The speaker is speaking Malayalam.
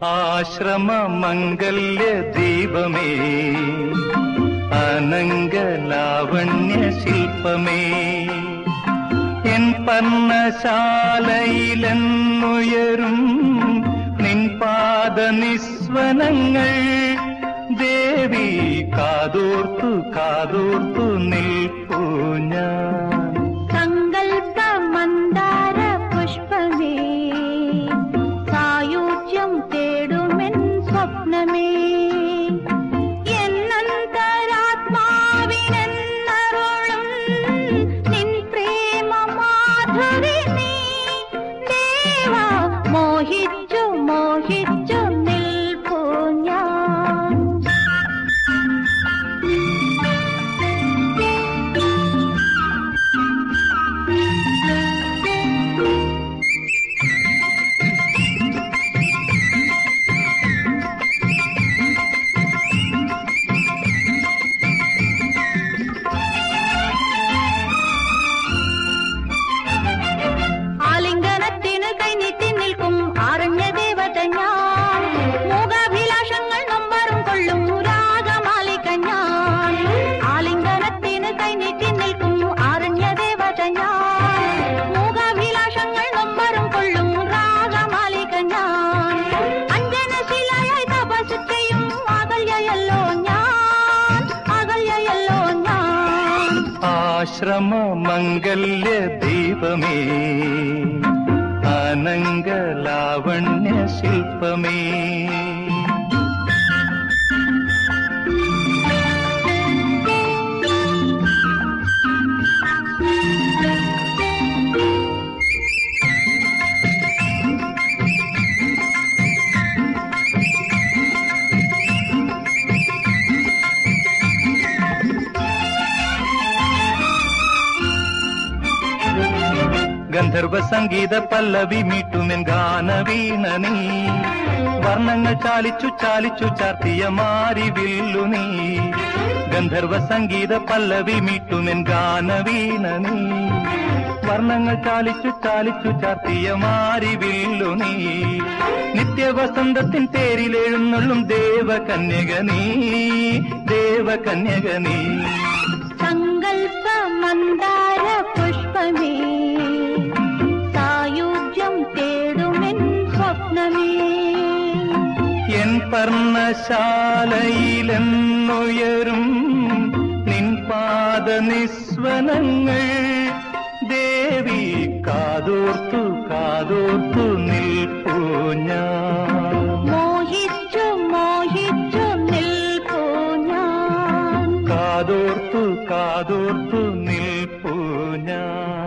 ആശ്രമ മംഗല്യ ദീപമേ അനംഗലാവണ്യ ശില്പമേ എൻ പർണശാലയിലെന്നുയരും നിൻ പാദ നിസ്വനങ്ങൾ ദേവി കാതോർത്തു കാതോർത്തു നിൽപ്പൂ ഞാൻ സങ്കൽപ്പ മന്ദാര പുഷ്പമേ സായുജ്യം തേടുമെൻ സ്വപ്നമേ എന്നന്തരാത്മാവിനെന്നരുളും നിൻ പ്രേമ മാധുരി നീ ദേവാ മോഹിച്ചു മോഹിച്ചു നിൽപ്പൂ ഞാൻ ആലിംഗനത്തിന് കൈനീട്ടി നിൽക്കും ആരണ്യ ദേവത ഞാൻ മൂകാഭിലാഷങ്ങൾ നൊമ്പറും കൊള്ളും രാഗമാലിക ഞാൻ ആലിംഗനത്തിന് കൈനീട്ടി നിൽക്കും ആരണ്യ ദേവത ഞാൻ മൂകാഭിലാഷങ്ങൾ നൊമ്പറും കൊള്ളും രാഗമാലിക ഞാൻ അഞ്ജനശിലയായി തപസ് ചെയ്യും അകല്യയല്ലോ ഞാൻ അകല്യയല്ലോ ഞാൻ ആശ്രമ മംഗല്യ ദീപമേ അനംഗലാവണ്യ ശില്പമേ ഗന്ധർവ സംഗീത പല്ലവി മീട്ടുമെൻ ഗാനവീണ നീ വർണ്ണങ്ങൾ ചാലിച്ചു ചാലിച്ചു ചാർത്തിയ മാരി വില്ലു നീ ഗന്ധർവ സംഗീത പല്ലവി മീട്ടുമെൻ ഗാനവീണ നീ വർണ്ണങ്ങൾ ചാലിച്ചു ചാലിച്ചു ചാർത്തിയ മാരി വില്ലു നീ നിത്യവസന്തത്തിൻ പേരിലെഴുന്നള്ളും ദേവകന്യക നീ ദേവകന്യക നീ സങ്കൽപ്പ മന്ദാര പുഷ്പമേ സായുജ്യം തേടുമെൻ സ്വപ്നമേ എൻ പർണശാലയിലെന്നുയരും നിൻ പാദ നിസ്വനങ്ങൾ ദേവി കാതോർത്തു കാതോർത്തു നിൽപ്പൂ ഞാൻ മോഹിച്ചു മോഹിച്ചു നിൽപ്പൂ ഞാൻ കാതോർത്തു കാതോർത്തു നിൽപ്പൂ ഞാൻ